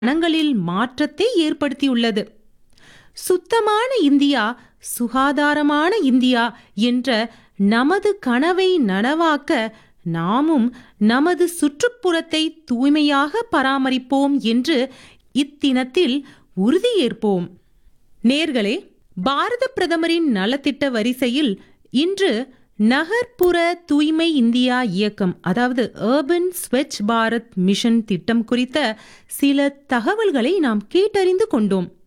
மனங்களில் மாற்றத்தை ஏற்படுத்தியுள்ளது சுத்தமான இந்தியா சுகாதாரமான இந்தியா என்ற நமது கனவை நனவாக்க நாமும் நமது சுற்றுப்புறத்தை தூய்மையாக பராமரிப்போம் என்று இத்தினத்தில் உறுதியேற்போம் நேர்களே பாரத பிரதமரின் நலத்திட்ட வரிசையில் இன்று நகர்ப்புற தூய்மை இந்தியா இயக்கம் அதாவது அர்பன் ஸ்வச் பாரத் மிஷன் திட்டம் குறித்த சில தகவல்களை நாம் கேட்டறிந்து கொண்டோம்